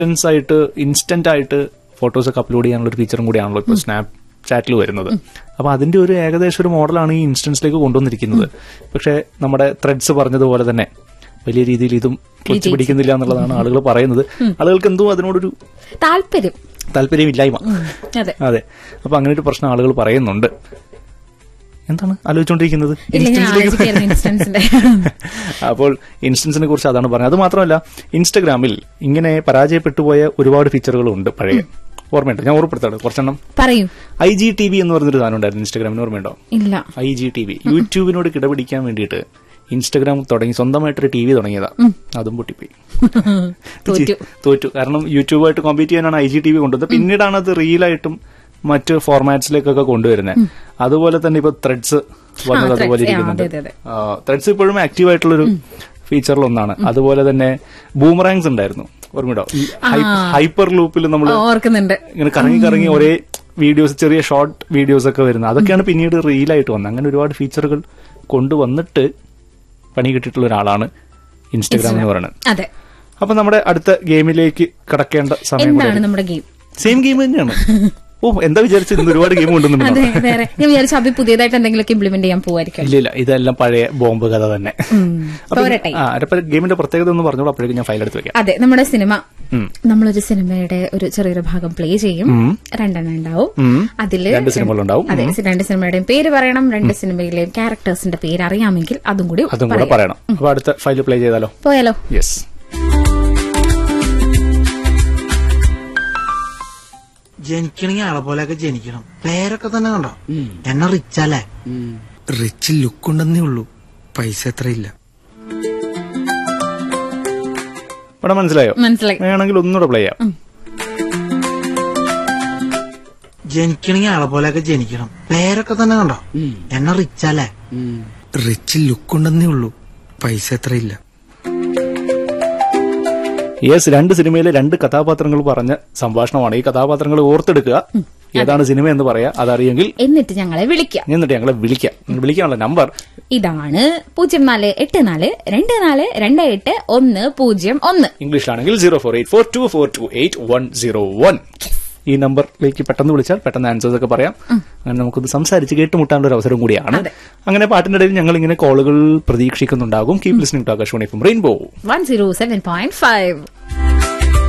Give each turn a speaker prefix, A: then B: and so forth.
A: Instance ആയിട്ട് instant ആയിട്ട് photos ഒക്കെ അപ്ലോഡ് ചെയ്യാനുള്ള ഒരു ഫീച്ചറും കൂടിയാണല്ലോ ഇപ്പോൾ സ്നാപ്പ് ചാറ്റിൽ വരുന്നത് അപ്പൊ അതിന്റെ ഒരു ഏകദേശം ഒരു മോഡലാണ് ഈ ഇൻസ്റ്റൻസിലേക്ക് കൊണ്ടുവന്നിരിക്കുന്നത് പക്ഷെ നമ്മുടെ ത്രെഡ്സ് പറഞ്ഞതുപോലെ തന്നെ വലിയ രീതിയിൽ ഇതും ക്ലച്ച് പിടിക്കുന്നില്ല എന്നുള്ളതാണ് ആളുകൾ പറയുന്നത് ആളുകൾക്ക് എന്തോ അതിനോടൊരു
B: താല്പര്യം
A: താല്പര്യമില്ലായ്മ
B: അതെ
A: അതെ അപ്പൊ അങ്ങനെ ഒരു പ്രശ്നം ആളുകൾ പറയുന്നുണ്ട് എന്താണ് ആലോചിച്ചുകൊണ്ടിരിക്കുന്നത്
B: ഇല്ല ഞാൻ
A: ഇൻസ്റ്റൻസിലേക്ക്
B: ആലോചിക്കായിരുന്നു ഇൻസ്റ്റൻസിന്റെ
A: അപ്പോൾ ഇൻസ്റ്റൻസിനെ കുറിച്ച് അതാണ് പറഞ്ഞത് അത് മാത്രമല്ല ഇൻസ്റ്റഗ്രാമിൽ ഇങ്ങനെ പരാജയപ്പെട്ടു പോയ ഒരുപാട് ഫീച്ചറുകളും ഉണ്ട് പഴയ ഓർമ്മയുണ്ട് ഞാൻ ഓർമ്മപ്പെടുത്താണ് കുറച്ചെണ്ണം
B: പറയൂ
A: ഐ ജി ടി വി എന്ന് പറഞ്ഞൊരു സാധനം ഉണ്ടായിരുന്നു ഇൻസ്റ്റഗ്രാമിന് ഓർമ്മയുണ്ടോ
B: ഇല്ല
A: ഐ ജി ടി വി യൂട്യൂബിനോട് കിടപിടിക്കാൻ വേണ്ടിയിട്ട് ഇൻസ്റ്റഗ്രാം തുടങ്ങി സ്വന്തമായിട്ടൊരു ടി വി തുടങ്ങിയതാ അതും പൊട്ടിപ്പോയി
B: തോറ്റു
A: തോറ്റു കാരണം യൂട്യൂബായിട്ട് കോമ്പീറ്റ് ചെയ്യാനാണ് ഐ ജി ടി വി കൊണ്ടുവന്നത് പിന്നീടാണ് അത് റീലായിട്ടും മറ്റ് ഫോർമാറ്റ്സിലേക്കൊക്കെ കൊണ്ടുവരുന്നത് അതുപോലെ തന്നെ ഇപ്പൊ ത്രെഡ്സ് വന്നത്
B: ആ,
A: അതുപോലെ
B: threads. ആ,
A: ഇരിക്കുന്നുണ്ട്
B: അതെ, അതെ,
A: ത്രെഡ്സ് ഇപ്പോഴും ആക്റ്റീവ് ആയിട്ടുള്ളൊരു ഫീച്ചറിൽ ഒന്നാണ് അതുപോലെ തന്നെ ബൂമറാങ്സ് ഉണ്ടായിരുന്നു ഓർമ്മയുണ്ടോ ഈ ഹൈപ്പർ ലൂപ്പിൽ നമ്മൾ
B: ഓർക്കുന്നുണ്ട്
A: ഇങ്ങനെ കറങ്ങി കറങ്ങി ഒരേ വീഡിയോസ് ചെറിയ ഷോർട്ട് വീഡിയോസ് ഒക്കെ വരുന്നത് അതൊക്കെയാണ് പിന്നീട് റീലായിട്ട് വന്നത് അങ്ങനെ ഒരുപാട് ഫീച്ചറുകൾ കൊണ്ടുവന്നിട്ട് പണി കിട്ടിയിട്ടുള്ള ഒരാളാണ് ഇൻസ്റ്റഗ്രാം എന്ന് പറയുന്നത്
B: അതെ
A: അപ്പൊ നമ്മുടെ അടുത്ത ഗെയിമിലേക്ക് കടക്കേണ്ട സമയം
B: എന്താണ് നമ്മുടെ ഗെയിം
A: സെയിം ഗെയിം തന്നെയാണ് ഓ എന്താ വിചാരിച്ചത് ഇന്ന് ഒരുപാട് ഗെയിം കൊണ്ടുവന്നിട്ടുണ്ടോ
B: അതെ വേറെ ഞാൻ വിചാരിച്ചു അഭി പുതിയതായിട്ട് എന്തെങ്കിലുമൊക്കെ ഇംപ്ലിമെന്റ് ചെയ്യാൻ പോവായിരിക്കും
A: ഇല്ല ഇല്ല ഇതെല്ലാം പഴയ ബോംബ് കഥ തന്നെ അപ്പൊ
B: പോരട്ടെ
A: ആ അപ്പൊ ഗെയിമിന്റെ പ്രത്യേകത എന്ന് പറഞ്ഞോളൂ അപ്പോഴേക്കും ഞാൻ ഫയൽ എടുത്ത് വെക്കാം
B: അതെ നമ്മുടെ സിനിമ
A: ഉം.
B: നമ്മളൊരു സിനിമയുടെ ഒരു ചെറിയൊരു ഭാഗം പ്ലേ ചെയ്യും രണ്ടെണ്ണം ഉണ്ടാവും
A: ഉം.
B: അതില്
A: രണ്ട് സിനിമകളുണ്ടാവും
B: അതെ രണ്ട് സിനിമയുടെയും പേര് പറയണം രണ്ട് സിനിമയിലെയും ക്യാരക്ടേഴ്സിന്റെ പേര് അറിയാമെങ്കിൽ അതും കൂടി
A: അതും കൂടെ
B: പറയാം.
A: പറയണം അപ്പൊ അടുത്ത ഫയൽ പ്ലേ ചെയ്താലോ
B: പോയാലോ
A: യെസ്
C: ജനിക്കണമെങ്കിൽ ആളെ പോലെയൊക്കെ ജനിക്കണം പേരൊക്കെ തന്നെ കണ്ടോ എന്നെ റിച്ചല്ലേ
D: റിച്ച് ലുക്ക് ഉണ്ടെന്നേ ഉള്ളൂ പൈസ എത്രയില്ല
A: ഇവിടെ മനസ്സിലായോ
B: മനസ്സിലായി
A: വേണമെങ്കിൽ ഒന്നുകൂടെ പ്ലേ ചെയ്യാം
C: ജനിക്കണമെങ്കിൽ ആളെ പോലെയൊക്കെ ജനിക്കണം പേരൊക്കെ തന്നെ കണ്ടോ എന്നെ റിച്ചല്ലേ
D: റിച്ച് ലുക്ക് ഉണ്ടെന്നേ ഉള്ളൂ പൈസ എത്രയില്ല
A: യെസ് രണ്ട് സിനിമയിലെ രണ്ട് കഥാപാത്രങ്ങൾ പറഞ്ഞ സംഭാഷണമാണ് ഈ കഥാപാത്രങ്ങൾ ഓർത്തെടുക്കുക ഏതാണ് സിനിമ എന്ന് പറയാ അതറിയെങ്കിൽ
B: എന്നിട്ട് ഞങ്ങളെ വിളിക്കാം
A: എന്നിട്ട് ഞങ്ങളെ വിളിക്കാം നിങ്ങൾ വിളിക്കാനുള്ള നമ്പർ
B: ഇതാണ് പൂജ്യം നാല് എട്ട് നാല് രണ്ട് നാല് രണ്ട് എട്ട് ഒന്ന് പൂജ്യം ഒന്ന്
A: ഇംഗ്ലീഷിലാണെങ്കിൽ zero four eight four two four two eight one zero one ഈ നമ്പറിലേക്ക് പെട്ടെന്ന് വിളിച്ചാൽ പെട്ടെന്ന് ആൻസേഴ്സ് ഒക്കെ പറയാം അങ്ങനെ നമുക്കൊന്ന് സംസാരിച്ച് കേട്ടുമുട്ടാനുള്ള ഒരു അവസരം കൂടിയാണ്
B: അതെ.
A: അങ്ങനെ പാട്ടിന്റെ ഇടയിൽ ഞങ്ങൾ ഇങ്ങനെ കോളുകൾ പ്രതീക്ഷിക്കുന്നുണ്ടാകും keep listening to Akashvani from Rainbow
B: one zero seven point five